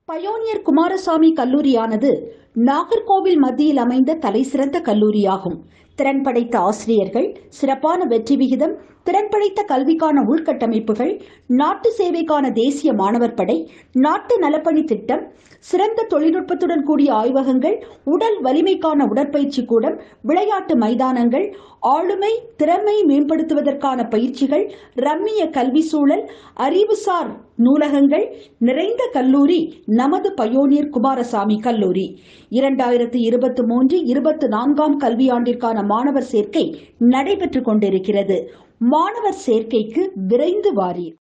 pioneer Kumaraswamy கல்லூரியானது Nagercoil மத்தியில் அமைந்த தலைசிறந்த கல்லூரியாகும் திறன் படைத்த ஆசிரியர்கள் சிறப்பான வெற்றி விகிதம் திறன் படைத்த கல்விக்கான உள்கட்டமைப்புகள் நாட்டு சேவைக்கான தேசிய மாணவர் படை நாட்டு நலப்பணி திட்டம் சிறந்த தொழில்நுட்பத்துடன் கூடிய ஆய்வகங்கள் உடல் வலிமைக்கான உடற்பயிற்சி கூடம் விளையாட்டு மைதானங்கள் ஆளுமை திறமை மேம்படுத்துவதற்கான பயிற்சிகள் ரம்மிய கல்வி சூழல் அறிவுசார் நூலகங்கள் நிறைந்த கல்லூரி நமது பயோனியர் குமாரசாமி கல்லூரி இரண்டாயிரத்தி இருபத்தி மூன்று இருபத்தி நான்காம் கல்வியாண்டிற்கான மாணவர் சேர்க்கை நடைபெற்றுக் கொண்டிருக்கிறது மாணவர் சேர்க்கைக்கு விரைந்து வாரீர்